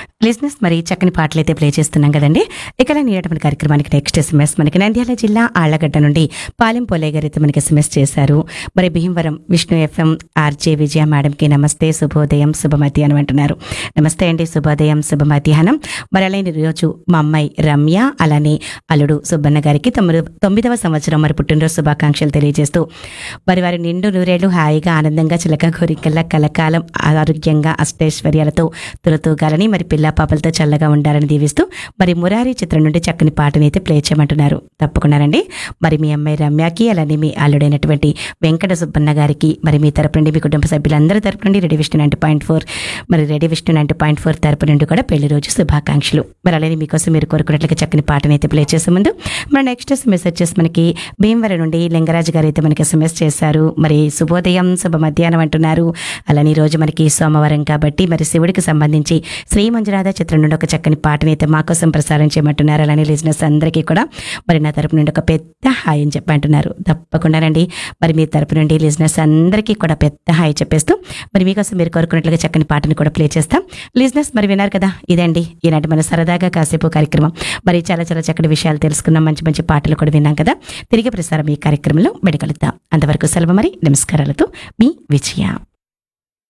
లిజినెస్ మరి చక్కని పాటలు అయితే ప్లే చేస్తున్నాం కదండి ఇక నేటటువంటి కార్యక్రమానికి నెక్స్ట్ ఎస్ఎంఎస్ మనకి నంద్యాల జిల్లా ఆళ్లగడ్డ నుండి పాలెం పోలే గారు అయితే మనకి ఎస్ఎంఎస్ చేశారు మరి భీమవరం విష్ణు ఎఫ్ఎం ఆర్జే విజయ మేడంకి నమస్తే శుభోదయం శుభ మధ్యాహ్నం అంటున్నారు నమస్తే అండి శుభోదయం శుభ మధ్యాహ్నం మరి అలానే రోజు మా అమ్మాయి రమ్య అలానే అల్లుడు సుబ్బన్న గారికి తొమ్మిది తొమ్మిదవ సంవత్సరం మరి పుట్టినరోజు శుభాకాంక్షలు తెలియజేస్తూ మరి వారి నిండు నూరేళ్లు హాయిగా ఆనందంగా చిలక కోరికల్లా కలకాలం ఆరోగ్యంగా అష్టైశ్వర్యాలతో తులతూగాలని మరి పిల్ల పాపలతో చల్లగా ఉండాలని దీవిస్తూ మరి మురారి చిత్రం నుండి చక్కని పాటని అయితే ప్లే చేయమంటున్నారు తప్పకుండానండి మరి మీ అమ్మాయి రమ్యకి అలానే మీ అల్లుడైనటువంటి వెంకట సుబ్బన్న గారికి మరి మీ తరపు నుండి మీ కుటుంబ సభ్యులందరి తరపు నుండి ready Vishnu ninety point four మరి ready Vishnu ninety point four తరపు నుండి కూడా పెళ్లి రోజు శుభాకాంక్షలు మరి అలానే మీకోసం మీరు కోరుకున్నట్లుగా చక్కని పాటని అయితే ప్లే చేసే ముందు మరి నెక్స్ట్ ఎస్ఎంఎస్ వచ్చేసి మనకి భీమవరం నుండి లింగరాజు గారు అయితే మనకి ఎస్ఎంఎస్ చేశారు మరి శుభోదయం శుభ మధ్యాహ్నం అంటున్నారు అలానే ఈ రోజు మనకి సోమవారం కాబట్టి మరి శివుడికి సంబంధించి శ్రీ మంజునాథ చిత్రం నుండి ఒక చక్కని పాటని అయితే మా కోసం ప్రసారం చేయమంటున్నారు అలానే లిజినెస్ అందరికీ కూడా మరి నా తరపు నుండి ఒక పెద్ద హాయ్ అని చెప్పంటున్నారు తప్పకుండానండి మరి మీ తరపు నుండి లిజినెస్ అందరికీ కూడా పెద్ద హాయ్ చెప్పేస్తూ మరి మీకోసం మీరు కోరుకున్నట్లుగా చక్కని పాటని కూడా ప్లే చేస్తాం లిజినెస్ మరి విన్నారు కదా ఇదండి ఈనాటి మన సరదాగా కాసేపు కార్యక్రమం మరి చాలా చాలా చక్కటి విషయాలు తెలుసుకున్నాం మంచి మంచి పాటలు కూడా విన్నాం కదా తిరిగి ప్రసారం ఈ కార్యక్రమంలో బెడగలుద్దాం అంతవరకు సెలవు మరి నమస్కారాలతో మీ విజయ